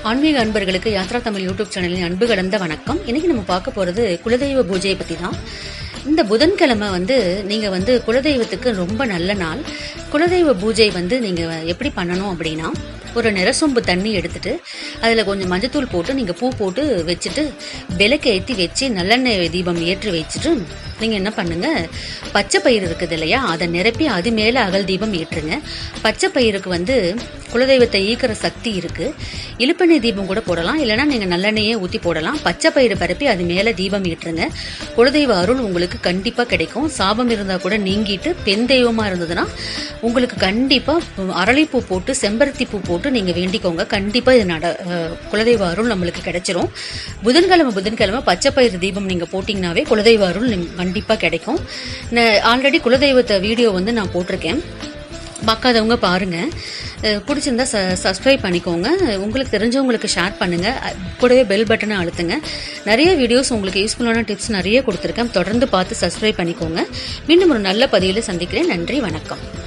ஆன்மீக அன்பர்களுக்கு யாத்ரா தமிழ் யூடியூப் சேனலின் அன்பு கடந்த வணக்கம் இன்னைக்கு நம்ம பார்க்க போறது குலதெய்வ பூஜையை பத்தி தான் இந்த புதன்கிழமை வந்து நீங்க வந்து குலதெய்வத்துக்கு ரொம்ப நல்ல நாள் குலதெய்வ பூஜை வந்து நீங்க எப்படி பண்ணணும் அப்படின்னா ஒரு நிறசொம்பு தண்ணி எடுத்துட்டு அதில் கொஞ்சம் மஞ்சத்தூள் போட்டு நீங்கள் பூ போட்டு வச்சுட்டு விளக்கு ஏற்றி வச்சு நல்லெண்ணெய் தீபம் ஏற்றி வச்சுட்டு நீங்கள் என்ன பண்ணுங்க பச்சை பயிர் இருக்குது இல்லையா அதை நிரப்பி அது மேலே அகல் தீபம் ஏற்றுங்க பச்சை பயிருக்கு வந்து குலதெய்வத்தை ஈக்கிற சக்தி இருக்கு இழுப்பெண்ணெய் தீபம் கூட போடலாம் இல்லைன்னா நீங்கள் நல்லெண்ணெயே ஊற்றி போடலாம் பச்சை பயிறு பரப்பி அது மேலே தீபம் ஏற்றுங்க குலதெய்வ அருள் உங்களுக்கு கண்டிப்பாக கிடைக்கும் சாபம் இருந்தால் கூட நீங்கிட்டு பெண் தெய்வமாக இருந்ததுன்னா உங்களுக்கு கண்டிப்பாக அரளிப்பூ போட்டு செம்பருத்தி பூ போட்டு நீங்கள் வேண்டிக்கோங்க கண்டிப்பாக இது நட அஹ், குலதெய்வ அருள் நம்மளுக்கு கிடைச்சிரும் புதன்கிழமை புதன்கிழமை பச்சை பயிறு தீபம் நீங்கள் போட்டிங்கனாவே குலதெய்வ அருள் கண்டிப்பாக கிடைக்கும் நான் ஆல்ரெடி குலதெய்வத்தை வீடியோ வந்து நான் போட்டிருக்கேன் பார்க்காதவங்க பாருங்க அஹ் பிடிச்சிருந்தா ச சப்ஸ்கிரைப் பண்ணிக்கோங்க உங்களுக்கு தெரிஞ்சவங்களுக்கு ஷேர் பண்ணுங்க அஹ் கூடவே பெல் பட்டனை அழுத்துங்க நிறைய வீடியோஸ் உங்களுக்கு யூஸ்ஃபுல்லான டிப்ஸ் நிறைய கொடுத்துருக்கேன் தொடர்ந்து பார்த்து சப்ஸ்கிரைப் பண்ணிக்கோங்க மீண்டும் ஒரு நல்ல பதிவில் சந்திக்கிறேன் நன்றி வணக்கம்